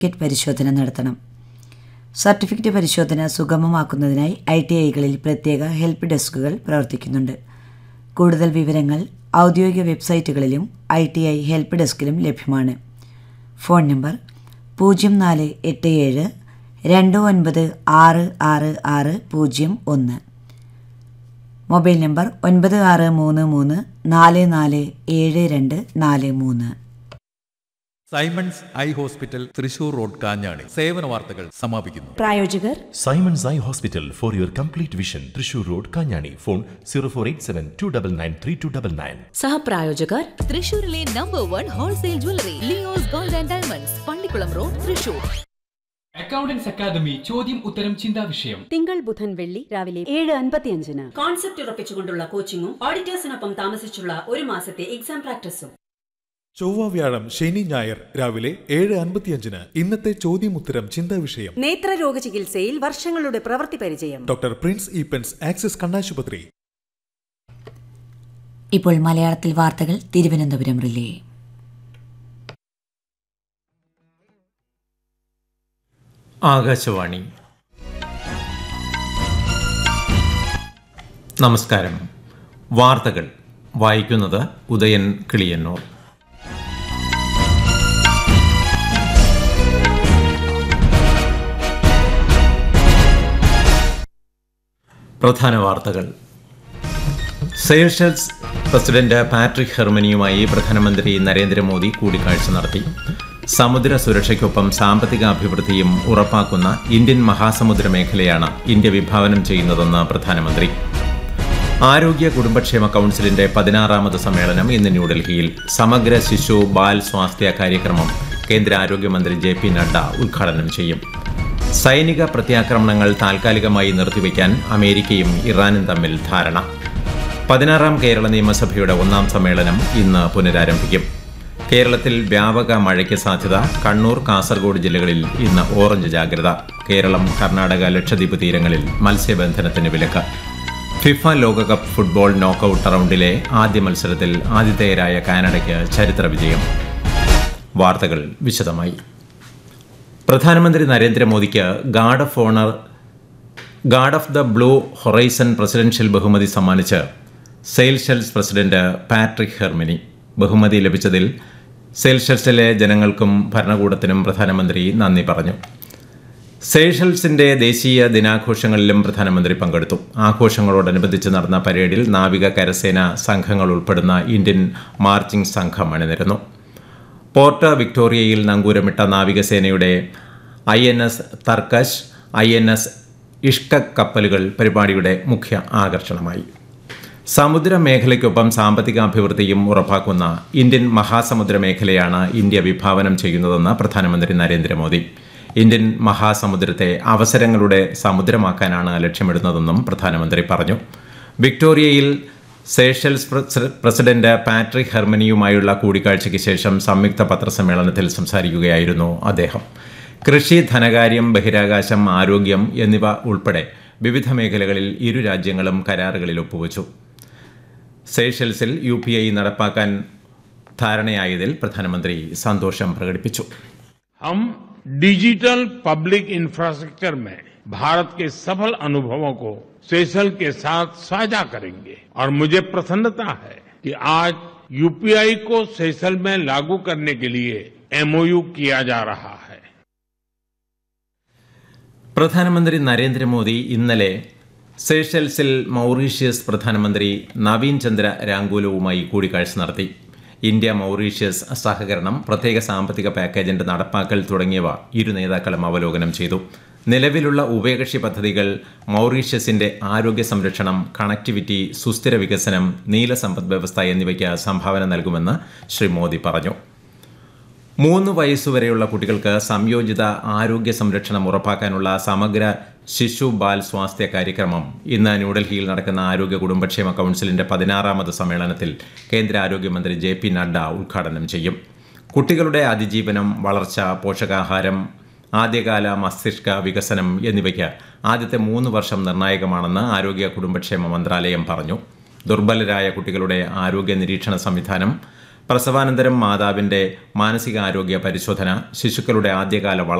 Certificate പരിശോധന നടത്തണം certificate പരിശോധന സുഗമമാക്കുന്നതിനായി ഐ ടി ഐകളിൽ പ്രത്യേക ഹെൽപ്പ് ഡെസ്കുകൾ പ്രവർത്തിക്കുന്നുണ്ട് കൂടുതൽ വിവരങ്ങൾ ഔദ്യോഗിക വെബ്സൈറ്റുകളിലും ഐ ടി ഐ ഹെൽപ്പ് ഡെസ്കിലും ലഭ്യമാണ് ഫോൺ നമ്പർ പൂജ്യം നാല് എട്ട് ഏഴ് രണ്ട് ഒൻപത് ആറ് ആറ് ആറ് പൂജ്യം ഒന്ന് മൊബൈൽ നമ്പർ ഒൻപത് ആറ് മൂന്ന് മൂന്ന് നാല് നാല് ഏഴ് രണ്ട് നാല് മൂന്ന് Simons eye hospital Thrissur road Kanjani സേവന വാർത്തകൾ സമാപിക്കുന്നു പ്രായോജകർ Simon's Eye Hospital for your complete vision. Trishur Road, Kanyani. Phone 0487 299 3299. സഹപ്രായോജകർ തൃശൂരിലെ number one wholesale jewellery Leo's gold and diamonds Pallikulam road Thrissur accountants academy ചോദ്യം ഉത്തരം ചിന്താ വിഷയം തിങ്കൾ ബുധൻ വെള്ളി രാവിലെ ഏഴ് അൻപത്തിയഞ്ചിന് കോൺസെപ്റ്റ് ഉറപ്പിച്ചുകൊണ്ടുള്ള കോച്ചിങ്ങും ഓഡിറ്റേഴ്സിനൊപ്പം താമസിച്ചുള്ള ഒരു മാസത്തെ എക്സാം പ്രാക്ടീസും ചൊവ്വ വ്യാഴം ശനി ഞായർ രാവിലെ ഏഴ് അൻപത്തിയഞ്ചിന് ഇന്നത്തെ ചോദ്യമുത്തരം ചിന്താ വിഷയം നേത്രരോഗ ചികിത്സയിൽ വർഷങ്ങളുടെ പ്രവൃത്തി പരിചയം ഡോക്ടർ പ്രിൻസ് ഈപ്പൻസ് ആക്സിസ് കണ്ണാശുപത്രി ഇപ്പോൾ മലയാളത്തിൽ വാർത്തകൾ തിരുവനന്തപുരം റിലേ ആകാശവാണി നമസ്കാരം വാർത്തകൾ വായിക്കുന്നത് ഉദയൻ കിളിയന്നൂർ പ്രധാന വാർത്തകൾ സെയ്ഷൽസ് പ്രസിഡന്റ് പാട്രിക് ഹെർമനിയുമായി പ്രധാനമന്ത്രി നരേന്ദ്രമോദി കൂടിക്കാഴ്ച നടത്തി സമുദ്ര സുരക്ഷയ്ക്കൊപ്പം സാമ്പത്തിക അഭിവൃദ്ധിയും ഉറപ്പാക്കുന്ന ഇന്ത്യൻ മഹാസമുദ്ര മേഖലയാണ് ഇന്ത്യ വിഭാവനം ചെയ്യുന്നതെന്ന് പ്രധാനമന്ത്രി ആരോഗ്യ കുടുംബക്ഷേമ കൗൺസിലിന്റെ പതിനാറാമത് സമ്മേളനം ഇന്ന് ന്യൂഡൽഹിയിൽ സമഗ്ര ശിശു ബാൽ സ്വാസ്ഥ്യ കാര്യക്രമം കേന്ദ്ര ആരോഗ്യമന്ത്രി ജെ പി നഡ്ഡ ഉദ്ഘാടനം ചെയ്യും സൈനിക പ്രത്യാക്രമണങ്ങൾ താൽക്കാലികമായി നിർത്തിവെക്കാൻ അമേരിക്കയും ഇറാനും തമ്മിൽ ധാരണ പതിനാറാം കേരള നിയമസഭയുടെ ഒന്നാം സമ്മേളനം ഇന്ന് പുനരാരംഭിക്കും കേരളത്തിൽ വ്യാപക മഴയ്ക്ക് സാധ്യത കണ്ണൂർ കാസർഗോഡ് ജില്ലകളിൽ ഇന്ന് ഓറഞ്ച് ജാഗ്രത കേരളം കർണാടക ലക്ഷദ്വീപ് തീരങ്ങളിൽ മത്സ്യബന്ധനത്തിന് വിലക്ക് ഫിഫ ലോകകപ്പ് ഫുട്ബോൾ നോക്കൌട്ട് റൗണ്ടിലെ ആദ്യ മത്സരത്തിൽ ആതിഥേയരായ കാനഡയ്ക്ക് ചരിത്ര വിജയം വാർത്തകൾ വിശദമായി പ്രധാനമന്ത്രി നരേന്ദ്രമോദിക്ക് guard of honour guard of the blue horizon presidential ബഹുമതി സമ്മാനിച്ച് സെയിൽഷെൽസ് പ്രസിഡന്റ് പാട്രിക് ഹെർമിനി ബഹുമതി ലഭിച്ചതിൽ സെയിൽഷെൽസിലെ ജനങ്ങൾക്കും ഭരണകൂടത്തിനും പ്രധാനമന്ത്രി നന്ദി പറഞ്ഞു സെയ്ഷൽസിന്റെ ദേശീയ ദിനാഘോഷങ്ങളിലും പ്രധാനമന്ത്രി പങ്കെടുത്തു ആഘോഷങ്ങളോടനുബന്ധിച്ച് നടന്ന പരേഡിൽ നാവിക കരസേന സംഘങ്ങൾ ഉൾപ്പെടുന്ന ഇന്ത്യൻ മാർച്ചിംഗ് സംഘം അണിനിരന്നു പോർട്ട് വിക്ടോറിയയിൽ നങ്കൂരമിട്ട നാവികസേനയുടെ I N S Tarkash I N S Ishka കപ്പലുകൾ പരിപാടിയുടെ മുഖ്യ ആകർഷണമായി സമുദ്ര മേഖലയ്ക്കൊപ്പം സാമ്പത്തിക അഭിവൃദ്ധിയും ഉറപ്പാക്കുന്ന ഇന്ത്യൻ മഹാസമുദ്ര മേഖലയാണ് ഇന്ത്യ വിഭാവനം ചെയ്യുന്നതെന്ന് പ്രധാനമന്ത്രി നരേന്ദ്രമോദി ഇന്ത്യൻ മഹാസമുദ്രത്തെ അവസരങ്ങളുടെ സമുദ്രമാക്കാനാണ് ലക്ഷ്യമിടുന്നതെന്നും പ്രധാനമന്ത്രി പറഞ്ഞു വിക്ടോറിയയിൽ സേഷൽസ് പ്രസ- പ്രസിഡന്റ് പാട്രിക് ഹെർമനിയുമായുള്ള കൂടിക്കാഴ്ചയ്ക്ക് ശേഷം സംയുക്ത പത്രസമ്മേളനത്തിൽ സംസാരിക്കുകയായിരുന്നു അദ്ദേഹം കൃഷി ധനകാര്യം ബഹിരാകാശം ആരോഗ്യം എന്നിവ ഉൾപ്പെടെ വിവിധ മേഖലകളിൽ ഇരു രാജ്യങ്ങളും കരാറുകളിൽ ഒപ്പുവച്ചു സേഷൽസിൽ യു പി ഐ നടപ്പാക്കാൻ ധാരണയായതിൽ പ്രധാനമന്ത്രി സന്തോഷം പ്രകടിപ്പിച്ചു हम डिजिटल पब्लिक इंफ्रास्ट्रक्चर में भारत के सफल अनुभवों को सेशल के साथ साझा करेंगे और मुझे प्रसन्नता है कि आज यूपीआई को सेशल में लागू करने के लिए एमओयू किया जा रहा है പ്രധാനമന്ത്രി നരേന്ദ്രമോദി ഇന്നലെ സേഷൽസിൽ മൗറീഷ്യസ് പ്രധാനമന്ത്രി നവീൻ ചന്ദ്ര രാങ്കൂലവുമായി കൂടിക്കാഴ്ച നടത്തി ഇന്ത്യ മൗറീഷ്യസ് സഹകരണം പ്രത്യേക സാമ്പത്തിക പാക്കേജിന്റെ നടപ്പാക്കൽ തുടങ്ങിയവ ഇരു നേതാക്കളും അവലോകനം ചെയ്തു നിലവിലുള്ള ഉഭയകക്ഷി പദ്ധതികൾ മൗറീഷ്യസിന്റെ ആരോഗ്യ സംരക്ഷണം കണക്ടിവിറ്റി സുസ്ഥിര വികസനം നീല സമ്പദ് വ്യവസ്ഥ എന്നിവയ്ക്ക് സംഭാവന നൽകുമെന്ന് ശ്രീ മോദി പറഞ്ഞു മൂന്ന് വയസ്സുവരെയുള്ള കുട്ടികൾക്ക് സംയോജിത ആരോഗ്യ സംരക്ഷണം ഉറപ്പാക്കാനുള്ള സമഗ്ര ശിശു ബാൽ സ്വാസ്ഥ്യ കാര്യക്രമം ഇന്ന് ന്യൂഡൽഹിയിൽ നടക്കുന്ന ആരോഗ്യ കുടുംബക്ഷേമ കൗൺസിലിന്റെ പതിനാറാമത് സമ്മേളനത്തിൽ കേന്ദ്ര ആരോഗ്യമന്ത്രി ജെ പി നഡ്ഡ ഉദ്ഘാടനം ചെയ്യും കുട്ടികളുടെ അതിജീവനം വളർച്ച പോഷകാഹാരം ആദ്യകാല മസ്തിഷ്ക വികസനം എന്നിവയ്ക്ക് ആദ്യത്തെ മൂന്ന് വർഷം നിർണായകമാണെന്ന് ആരോഗ്യ കുടുംബക്ഷേമ മന്ത്രാലയം പറഞ്ഞു ദുർബലരായ കുട്ടികളുടെ ആരോഗ്യ നിരീക്ഷണ സംവിധാനം പ്രസവാനന്തരം മാതാവിന്റെ മാനസികാരോഗ്യ പരിശോധന ശിശുക്കളുടെ ആദ്യകാല